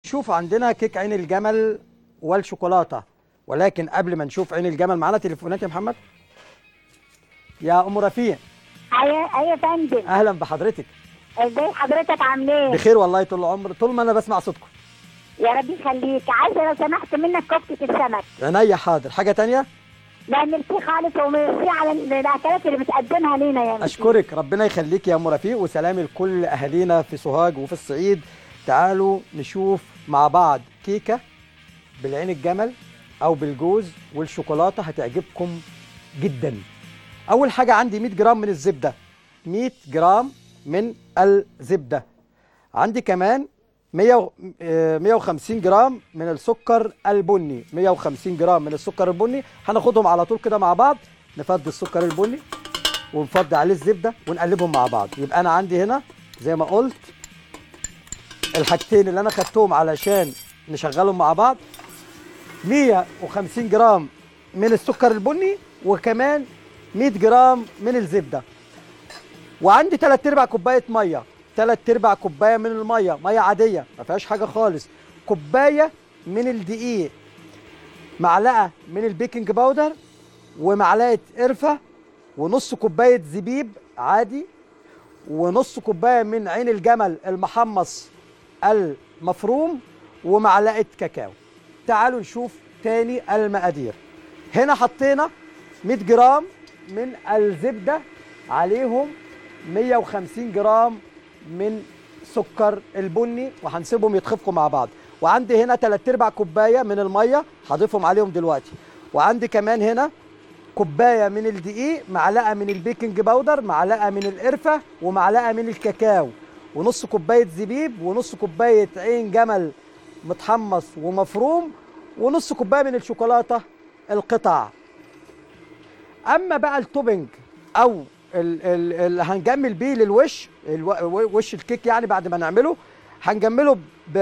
شوف عندنا كيك عين الجمل والشوكولاته ولكن قبل ما نشوف عين الجمل معانا تليفونات يا محمد يا ام رفيع ايوه ايوه يا فندم اهلا بحضرتك ازاي حضرتك عامل ايه؟ بخير والله طول العمر طول ما انا بسمع صوتكم يا رب يخليك عايزه لو سمحت منك كفته السمك عينيا حاضر حاجه تانية لا ميرسي خالص وميرسي على الاكلات اللي بتقدمها لينا يا اشكرك ربنا يخليك يا ام رفيق وسلامي لكل اهالينا في سوهاج وفي الصعيد تعالوا نشوف مع بعض كيكه بالعين الجمل او بالجوز والشوكولاته هتعجبكم جدا اول حاجه عندي 100 جرام من الزبده 100 جرام من الزبده عندي كمان 100 آه، 150 جرام من السكر البني 150 جرام من السكر البني هناخدهم على طول كده مع بعض نفضي السكر البني ونفضي عليه الزبده ونقلبهم مع بعض يبقى انا عندي هنا زي ما قلت الحاجتين اللي انا خدتهم علشان نشغلهم مع بعض 150 جرام من السكر البني وكمان 100 جرام من الزبده وعندي 3 ارباع كوبايه ميه 3 ارباع كوبايه من الميه ميه عاديه ما فيهاش حاجه خالص كوبايه من الدقيق معلقه من البيكنج باودر ومعلقه قرفه ونص كوبايه زبيب عادي ونص كوبايه من عين الجمل المحمص المفروم ومعلقه كاكاو تعالوا نشوف تاني المقادير هنا حطينا 100 جرام من الزبده عليهم 150 جرام من سكر البني وهنسيبهم يتخفقوا مع بعض وعندي هنا 3 ارباع كوبايه من الميه هضيفهم عليهم دلوقتي وعندي كمان هنا كوبايه من الدقيق معلقه من البيكنج باودر معلقه من القرفه ومعلقه من الكاكاو ونص كوبايه زبيب ونص كوبايه عين جمل متحمص ومفروم ونص كوبايه من الشوكولاته القطع اما بقى التوبنج او اللي هنجمل بيه للوش الو- وش الكيك يعني بعد ما نعمله هنجمله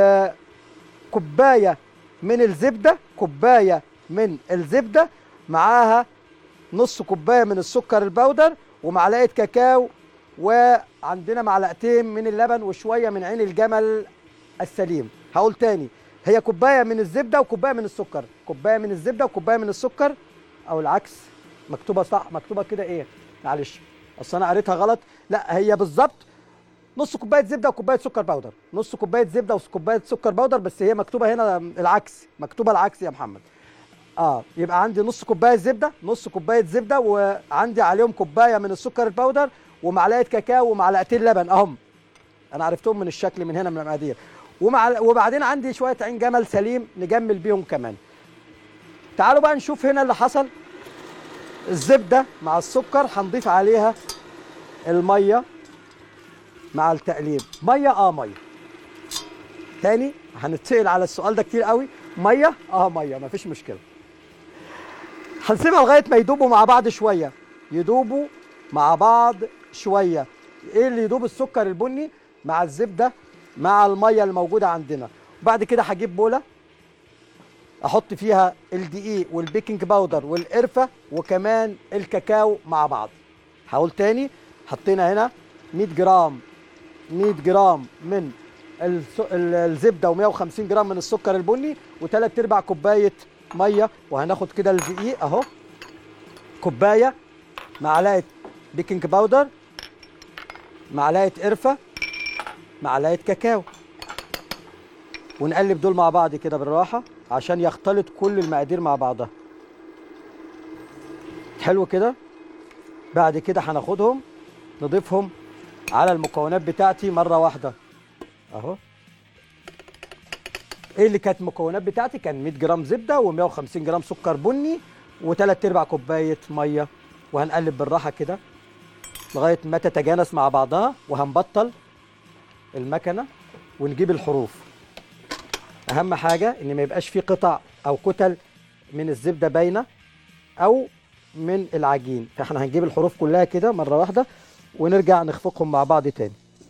بكوبايه من الزبده كوبايه من الزبده معاها نص كوبايه من السكر البودر ومعلقه كاكاو وعندنا معلقتين من اللبن وشويه من عين الجمل السليم هقول تاني هي كوبايه من الزبده وكوبايه من السكر كوبايه من الزبده وكوبايه من السكر او العكس مكتوبه صح مكتوبه كده ايه معلش اصل انا قريتها غلط لا هي بالظبط نص كوبايه زبده وكوبايه سكر بودر نص كوبايه زبده وكوبايه سكر بودر بس هي مكتوبه هنا العكس مكتوبه العكس يا محمد اه يبقى عندي نص كوبايه زبده نص كوبايه زبده وعندي عليهم كوبايه من السكر البودر ومعلقه كاكاو ومعلقتين لبن اهم انا عرفتهم من الشكل من هنا من المقادير ومع وبعدين عندي شويه عين جمل سليم نجمل بيهم كمان تعالوا بقى نشوف هنا اللي حصل الزبده مع السكر هنضيف عليها الميه مع التقليب ميه اه ميه تاني هنتسال على السؤال ده كتير قوي ميه اه ميه مفيش مشكله هنسيبها لغايه ما يدوبوا مع بعض شويه يدوبوا مع بعض شويه ايه اللي يدوب السكر البني مع الزبده مع الميه الموجوده عندنا وبعد كده هجيب بوله احط فيها الدقيق والبيكنج باودر والقرفه وكمان الكاكاو مع بعض هقول تاني حطينا هنا 100 جرام 100 جرام من الس- ال- الزبده و150 جرام من السكر البني وثلاث ارباع كوبايه ميه وهناخد كده الدقيق اهو كوبايه معلقه بيكنج باودر معلقه قرفه معلقه كاكاو ونقلب دول مع بعض كده بالراحه عشان يختلط كل المقادير مع بعضها حلو كده بعد كده هناخدهم نضيفهم على المكونات بتاعتي مره واحده اهو ايه اللي كانت المكونات بتاعتي كان 100 جرام زبده و150 جرام سكر بني وثلاث ارباع كوبايه ميه وهنقلب بالراحه كده لغايه ما تتجانس مع بعضها وهنبطل المكنه ونجيب الحروف اهم حاجه ان ما يبقاش في قطع او كتل من الزبده باينه او من العجين فاحنا هنجيب الحروف كلها كده مره واحده ونرجع نخفقهم مع بعض تاني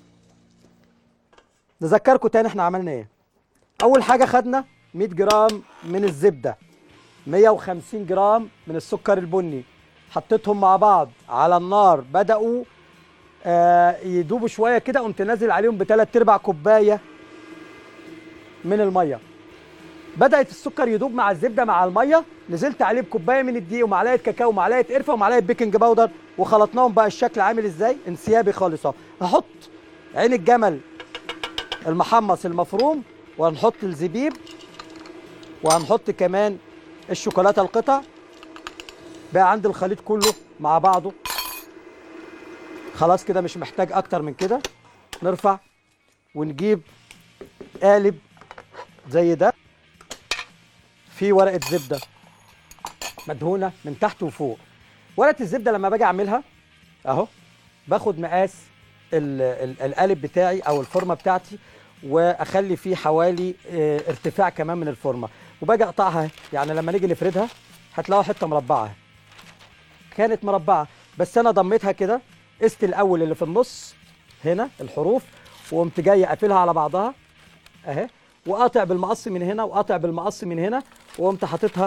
نذكركم تاني احنا عملنا ايه اول حاجه خدنا 100 جرام من الزبده 150 جرام من السكر البني حطيتهم مع بعض على النار بداوا آه يدوبوا شويه كده قمت نازل عليهم بثلاث ارباع كوبايه من الميه بدات السكر يدوب مع الزبده مع الميه نزلت عليه بكوبايه من الدقيق ومعلقه كاكاو ومعلقه قرفه ومعلقه بيكنج باودر وخلطناهم بقى الشكل عامل ازاي انسيابي خالص اهو هحط عين الجمل المحمص المفروم وهنحط الزبيب وهنحط كمان الشوكولاته القطع بقى عندي الخليط كله مع بعضه خلاص كده مش محتاج اكتر من كده نرفع ونجيب قالب زي ده في ورقه زبده مدهونه من تحت وفوق ورقه الزبده لما باجي اعملها اهو باخد مقاس ال- ال- القالب بتاعي او الفورمه بتاعتي واخلي فيه حوالي اه، ارتفاع كمان من الفورمه وباجي اقطعها اهي. يعني لما نيجي نفردها هتلاقوا حته مربعه اهي. كانت مربعه بس انا ضميتها كده قست الاول اللي في النص هنا الحروف وقمت جاي قافلها على بعضها اهي وقاطع بالمقص من هنا وقاطع بالمقص من هنا وقمت حاططها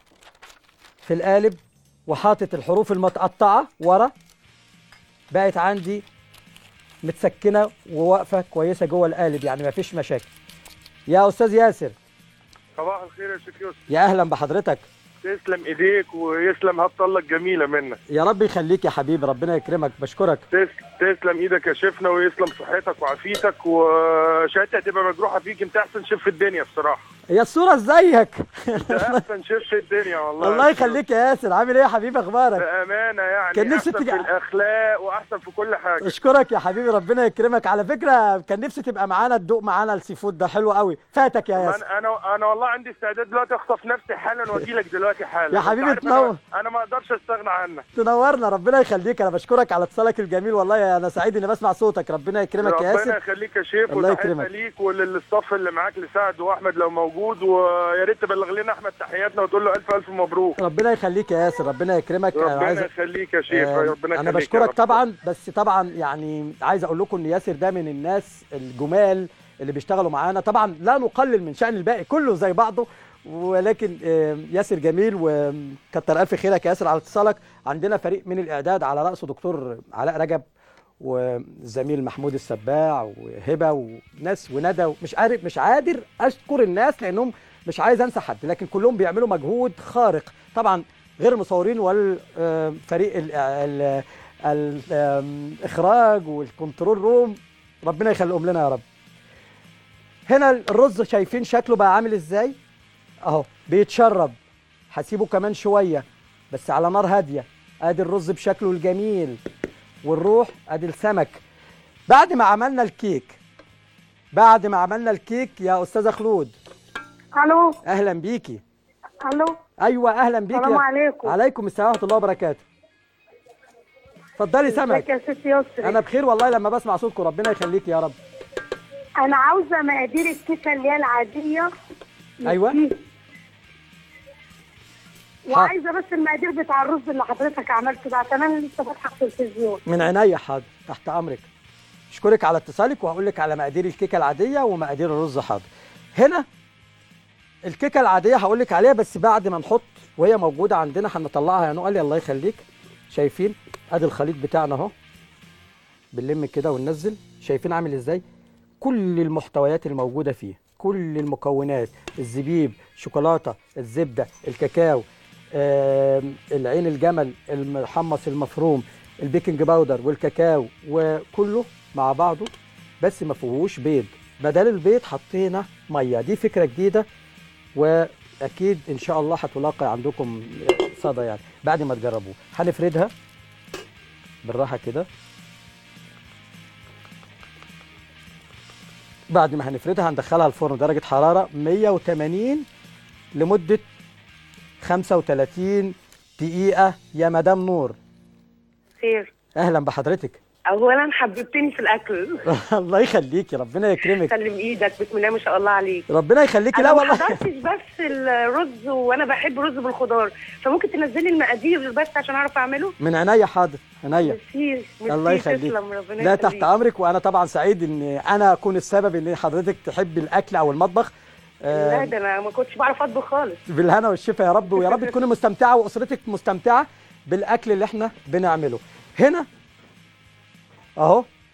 في القالب وحاطط الحروف المتقطعه ورا بقت عندي متسكنه وواقفه كويسه جوه القالب يعني مفيش مشاكل يا استاذ ياسر صباح الخير يا شيخ يوسف يا اهلا بحضرتك تسلم ايديك ويسلم هبط الله الجميله منك يا رب يخليك يا حبيبي ربنا يكرمك بشكرك تس- تسلم ايدك يا شيفنا ويسلم صحتك وعافيتك وشهادتي هتبقى مجروحه فيك انت احسن شيف في الدنيا بصراحه يا الصوره ازيك انت احسن شيف في الدنيا والله الله يخليك يا ياسر عامل ايه يا حبيبي اخبارك بامانه يعني كان نفسي احسن تيجي- في الاخلاق واحسن في كل حاجه اشكرك يا حبيبي ربنا يكرمك على فكره كان نفسي تبقى معانا تدوق معانا السي فود ده حلو قوي فاتك يا ياسر انا انا انا والله عندي استعداد دلوقتي اخطف نفسي حالا واجي لك دلوقتي حالا يا أنت حبيبي عارف تنور. أنا- انا ما اقدرش استغنى عنك تنورنا ربنا يخليك انا بشكرك على اتصالك الجميل والله انا سعيد اني بسمع صوتك ربنا يكرمك يا ربنا ياسر يخليك يا شيف الله وتحيه يكرمك. ليك وللصف اللي معاك لسعد واحمد لو موجود ويا ريت تبلغ لنا احمد تحياتنا وتقول له الف الف مبروك ربنا يخليك يا ياسر ربنا يكرمك انا ربنا عايز يخليك يا شيف آه، ربنا انا يخليك يا بشكرك رب. طبعا بس طبعا يعني عايز اقول لكم ان ياسر ده من الناس الجمال اللي بيشتغلوا معانا طبعا لا نقلل من شأن الباقي كله زي بعضه ولكن آه، ياسر جميل وكتر الف خيرك يا ياسر على اتصالك عندنا فريق من الاعداد على راسه دكتور علاء رجب والزميل محمود السباع وهبه وناس وندى مش عارف مش قادر اشكر الناس لانهم مش عايز انسى حد لكن كلهم بيعملوا مجهود خارق طبعا غير المصورين والفريق ال- ال- ال- الاخراج والكنترول روم ربنا يخليهم لنا يا رب هنا الرز شايفين شكله بقى عامل ازاي اهو بيتشرب هسيبه كمان شويه بس على نار هاديه ادي الرز بشكله الجميل ونروح ادي السمك بعد ما عملنا الكيك بعد ما عملنا الكيك يا استاذه خلود الو اهلا بيكي الو ايوه اهلا بيكي السلام يا- عليكم. عليكم السلام ورحمه الله وبركاته اتفضلي ازيك سمك يا ست يسري انا بخير والله لما بسمع صوتكم ربنا يخليك يا رب انا عاوزه مقادير الكيكه اللي هي العاديه أيوة. دي. وعايزه بس المقادير بتاع الرز اللي حضرتك عملته ده عشان انا لسه فاتحه التلفزيون من عينيا حاضر تحت امرك اشكرك على اتصالك وهقول لك على مقادير الكيكه العاديه ومقادير الرز حاضر هنا الكيكه العاديه هقول لك عليها بس بعد ما نحط وهي موجوده عندنا هنطلعها يا نقل الله يخليك شايفين ادي الخليط بتاعنا اهو بنلم كده وننزل شايفين عامل ازاي كل المحتويات الموجوده فيه كل المكونات الزبيب شوكولاته الزبده الكاكاو آم، العين الجمل المحمص المفروم البيكنج باودر والكاكاو وكله مع بعضه بس ما فيهوش بيض بدل البيض حطينا ميه دي فكره جديده واكيد ان شاء الله هتلاقي عندكم صدى يعني بعد ما تجربوه هنفردها بالراحه كده بعد ما هنفردها هندخلها الفرن درجه حراره 180 لمده 35 دقيقه يا مدام نور خير اهلا بحضرتك اولا حببتني في الاكل الله يخليكي ربنا يكرمك سلم ايدك بسم الله ما شاء الله عليك ربنا يخليكي لا انا ما والله حضرتش بس الرز وانا بحب رز بالخضار فممكن تنزلي المقادير بس عشان اعرف اعمله من عينيا حاضر عينيا ميرسي ميرسي الله يخليك تسلم ربنا لا يخليك. تحت امرك وانا طبعا سعيد ان انا اكون السبب ان حضرتك تحبي الاكل او المطبخ لا آه، ده انا ما كنتش بعرف اطبخ خالص بالهنا والشفا يا رب ويا رب تكوني مستمتعه واسرتك مستمتعه بالاكل اللي احنا بنعمله هنا اهو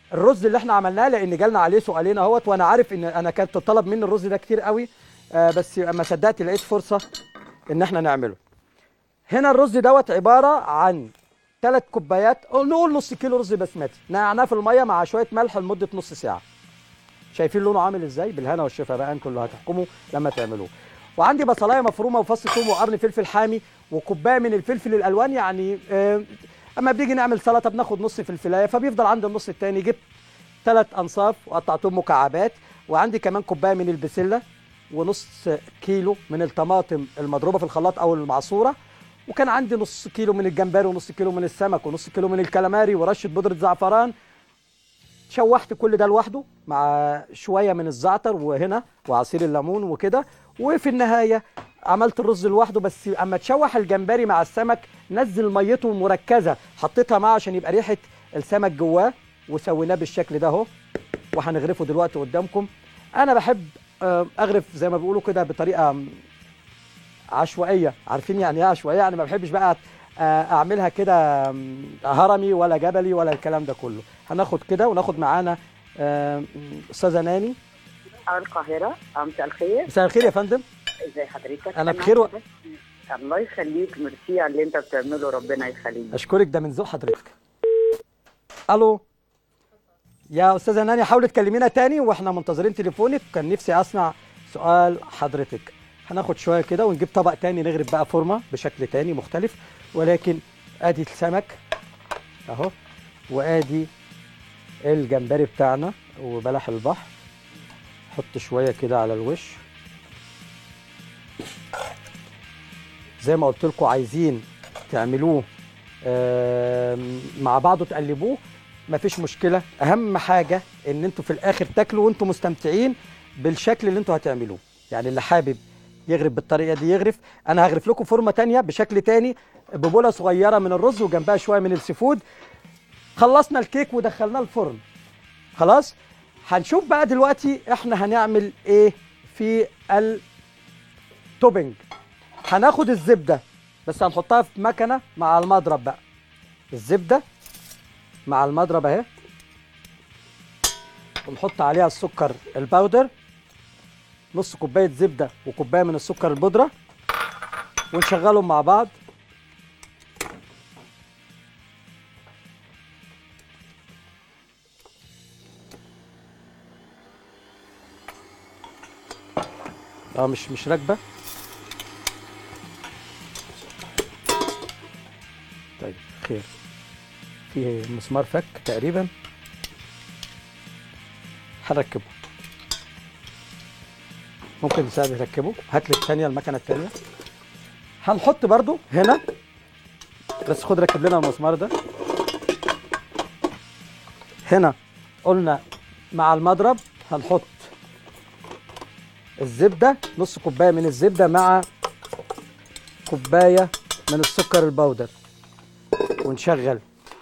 الرز اللي احنا عملناه لان جالنا عليه سؤالين اهوت وانا عارف ان انا كانت تطلب مني الرز ده كتير قوي آه بس اما صدقت لقيت فرصه ان احنا نعمله هنا الرز دوت عباره عن ثلاث كوبايات أو نقول نص كيلو رز بسمتي نقعناه في الميه مع شويه ملح لمده نص ساعه شايفين لونه عامل ازاي بالهنا والشفا بقى انتوا اللي هتحكموا لما تعملوه وعندي بصلايه مفرومه وفص ثوم وقرن فلفل حامي وكوبايه من الفلفل الالوان يعني آه، اما بنيجي نعمل سلطه بناخد نص فلفلايه فبيفضل عندي النص التاني جبت ثلاث انصاف وقطعتهم مكعبات وعندي كمان كوبايه من البسله ونص كيلو من الطماطم المضروبه في الخلاط او المعصوره وكان عندي نص كيلو من الجمبري ونص كيلو من السمك ونص كيلو من الكلاماري ورشه بودره زعفران شوحت كل ده لوحده مع شويه من الزعتر وهنا وعصير الليمون وكده وفي النهايه عملت الرز لوحده بس اما تشوح الجمبري مع السمك نزل ميته مركزه حطيتها معاه عشان يبقى ريحه السمك جواه وسويناه بالشكل ده اهو وهنغرفه دلوقتي قدامكم انا بحب آه، اغرف زي ما بيقولوا كده بطريقه آم، عشوائيه عارفين يعني ايه عشوائيه يعني ما بحبش بقى آه، اعملها كده آم، هرمي ولا جبلي ولا الكلام ده كله هناخد كده وناخد معانا آم، استاذه ناني القاهرة مساء الخير مساء الخير يا فندم ازي حضرتك أنا بخير و- بس- الله يخليك ميرسي على اللي انت بتعمله ربنا يخليك اشكرك ده من ذوق حضرتك الو يا استاذه ناني حاولي تكلمينا تاني واحنا منتظرين تليفونك كان نفسي اسمع سؤال حضرتك هناخد شويه كده ونجيب طبق تاني نغرب بقى فورمه بشكل تاني مختلف ولكن ادي السمك اهو وادي الجمبري بتاعنا وبلح البحر حط شويه كده على الوش زي ما قلت لكم عايزين تعملوه آم، مع بعض وتقلبوه مفيش مشكله اهم حاجه ان انتوا في الاخر تاكلوا وانتوا مستمتعين بالشكل اللي انتوا هتعملوه يعني اللي حابب يغرف بالطريقه دي يغرف انا هغرف لكم فورمه تانية بشكل تاني ببوله صغيره من الرز وجنبها شويه من السيفود خلصنا الكيك ودخلناه الفرن خلاص هنشوف بقى دلوقتي احنا هنعمل ايه في التوبنج هناخد الزبده بس هنحطها في مكنه مع المضرب بقى الزبده مع المضرب اهي ونحط عليها السكر الباودر نص كوبايه زبده وكوبايه من السكر البودره ونشغلهم مع بعض اه مش مش راكبه طيب خير في مسمار فك تقريبا هنركبه ممكن تساعد يركبه هات لي الثانيه المكنه الثانيه هنحط برضو هنا بس خد ركب لنا المسمار ده هنا قلنا مع المضرب هنحط الزبده نص كوبايه من الزبده مع كوبايه من السكر البودر ونشغل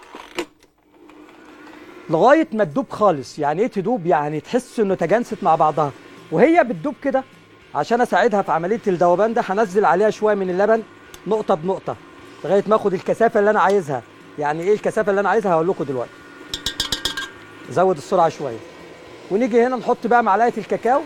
لغايه ما تدوب خالص يعني ايه تدوب يعني تحس انه تجانست مع بعضها وهي بتدوب كده عشان اساعدها في عمليه الذوبان ده هنزل عليها شويه من اللبن نقطه بنقطه لغايه ما اخد الكثافه اللي انا عايزها يعني ايه الكثافه اللي انا عايزها هقول لكم دلوقتي زود السرعه شويه ونيجي هنا نحط بقى معلقه الكاكاو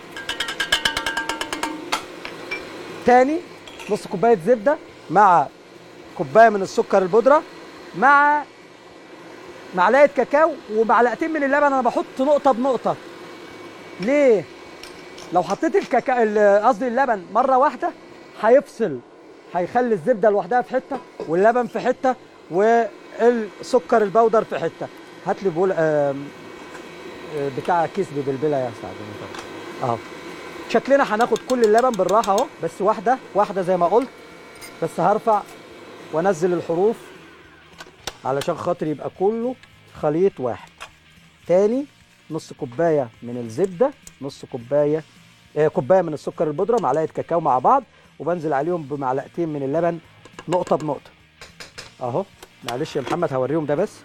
تاني نص كوبايه زبده مع كوبايه من السكر البودره مع معلقه كاكاو ومعلقتين من اللبن انا بحط نقطه بنقطه ليه لو حطيت الكاكاو ال- قصدي اللبن مره واحده هيفصل هيخلي الزبده لوحدها في حته واللبن في حته والسكر البودر في حته هات لي بول آم، آه، بتاع كيس ببلبله يا سعد اهو شكلنا هناخد كل اللبن بالراحه اهو بس واحده واحده زي ما قلت بس هرفع وانزل الحروف علشان خاطر يبقى كله خليط واحد تاني نص كوبايه من الزبده نص كوبايه آه كوبايه من السكر البودره معلقه كاكاو مع بعض وبنزل عليهم بمعلقتين من اللبن نقطه بنقطه اهو معلش يا محمد هوريهم ده بس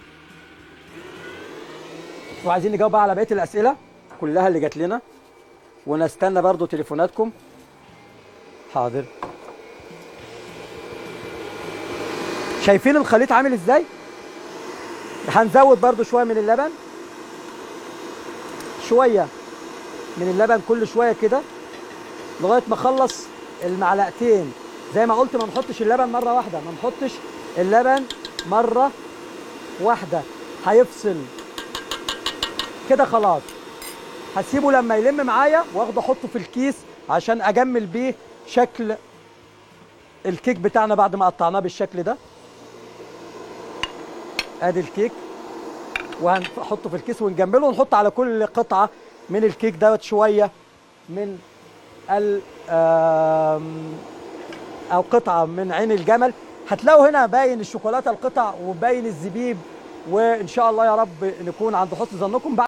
وعايزين نجاوب بقى على بقيه الاسئله كلها اللي جات لنا ونستنى برضو تليفوناتكم حاضر شايفين الخليط عامل ازاي هنزود برضو شويه من اللبن شويه من اللبن كل شويه كده لغايه ما اخلص المعلقتين زي ما قلت ما نحطش اللبن مره واحده ما نحطش اللبن مره واحده هيفصل كده خلاص هسيبه لما يلم معايا واخده احطه في الكيس عشان اجمل بيه شكل الكيك بتاعنا بعد ما قطعناه بالشكل ده ادي الكيك وهنحطه في الكيس ونجمله ونحط على كل قطعه من الكيك دوت شويه من ال آم، او قطعه من عين الجمل هتلاقوا هنا باين الشوكولاته القطع وباين الزبيب وان شاء الله يا رب نكون عند حسن ظنكم بعد